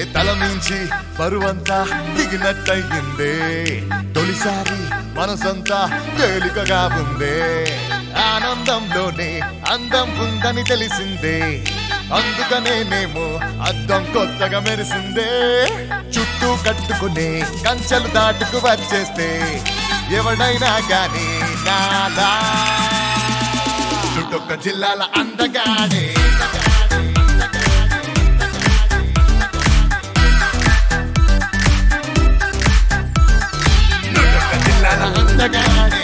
తల మించి బరువంతా దిగినట్టయిందే తొలిసారి మనసంతా తేలికగా ఉందే ఆనందంలోనే అందం ఉందని తెలిసిందే అందుకనేనేమో అద్దం కొత్తగా మెరిసిందే చుట్టూ కట్టుకునే కంచెలు దాటుకు వచ్చేస్తే ఎవడైనా గాని నాలా చుట్టొక్క జిల్లాల అందగానే చుట్టొక్క జిల్లాల అందగానే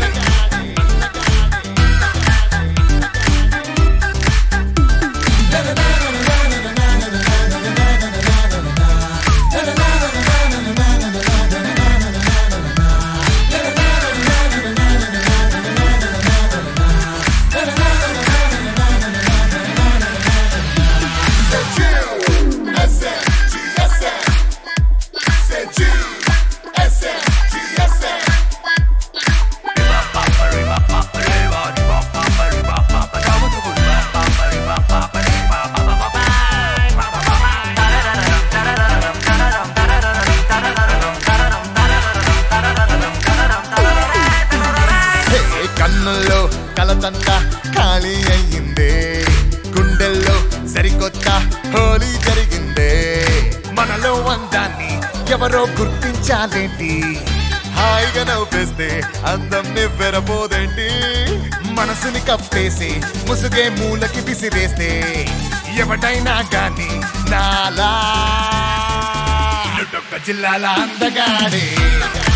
హే, కన్నుల్లో కలతంతా ఖాళీ అయ్యిందే గుండెల్లో సరికొత్త హోలీ జరిగిందే మనలో అందాన్ని ఎవరో గుర్తించాలేంటి హాయిగా నవ్వేస్తే అందం నివ్వెరపోదేంటి మనసుని కప్పేసి ముసుగే మూలకి విసిరేస్తే ఎవడైనా గాని నాలా జిల్లాల అందగాడే